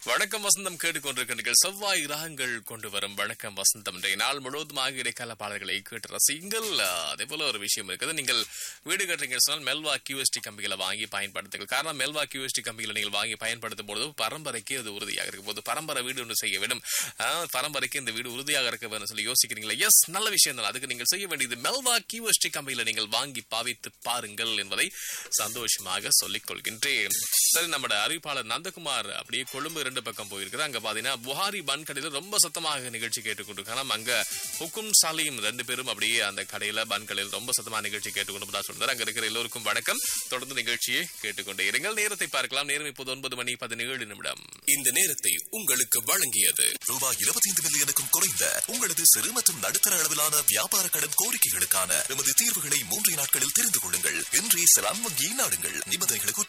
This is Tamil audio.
வணக்கம் வசந்தம் கேட்டுக்கொண்டிருக்கின்றீர்கள் செவ்வாய் ராகங்கள் கொண்டு வரும் வணக்கம் வசந்தம் இன்றைய நாள் முழுவதுமாக இடைக்கால பாடல்களை கேட்டு ரசிங்கள் அதே போல ஒரு விஷயம் இருக்குது நீங்கள் வீடு கட்டுறீங்க சொன்னால் மெல்வா கியூஎஸ்டி கம்பிகளை வாங்கி பயன்படுத்துங்கள் காரணம் மெல்வா கியூஎஸ்டி கம்பிகளை நீங்கள் வாங்கி பயன்படுத்தும் பொழுது பரம்பரைக்கு அது உறுதியாக இருக்கும் போது பரம்பரை வீடு ஒன்று செய்ய வேண்டும் ஆ, பரம்பரைக்கு இந்த வீடு உறுதியாக இருக்க வேண்டும் சொல்லி யோசிக்கிறீங்களா எஸ் நல்ல விஷயம் தான் அதுக்கு நீங்கள் செய்ய வேண்டியது மெல்வா கியூஎஸ்டி கம்பிகளை நீங்கள் வாங்கி பாவித்து பாருங்கள் என்பதை சந்தோஷமாக சொல்லிக் கொள்கின்றேன் சரி நம்மட அறிவிப்பாளர் நந்தகுமார் அப்படியே கொழும்பு இரண்டு பக்கம் போயிருக்கிறார் அங்க பாத்தீங்கன்னா புகாரி பன் கடையில ரொம்ப சத்தமாக நிகழ்ச்சி கேட்டுக்கொண்டிருக்காங்க அங்க ஹுக்கும் சாலியும் ரெண்டு பேரும் அப்படியே அந்த கடையில பன் கடையில் ரொம்ப சத்தமா நிகழ்ச்சி கேட்டுக்கொண்டு சொல்றாரு அங்க இருக்கிற எல்லோருக்கும் வணக்கம் தொடர்ந்து நிகழ்ச்சியை கேட்டுக்கொண்டே இருங்கள் நேரத்தை பார்க்கலாம் நேரம் இப்போது ஒன்பது மணி பதினேழு நிமிடம் இந்த நேரத்தை உங்களுக்கு வழங்கியது ரூபாய் 25 மில்லியனுக்கும் குறைந்த உங்களது சிறு மற்றும் நடுத்தர அளவிலான வியாபார கடன் கோரிக்கைகளுக்கான எமது தீர்வுகளை மூன்று நாட்களில் தெரிந்து கொள்ளுங்கள் இன்றே செலான் வங்கியை நாடுங்கள் நிபந்தனைகளுக்கு உட்பட்டது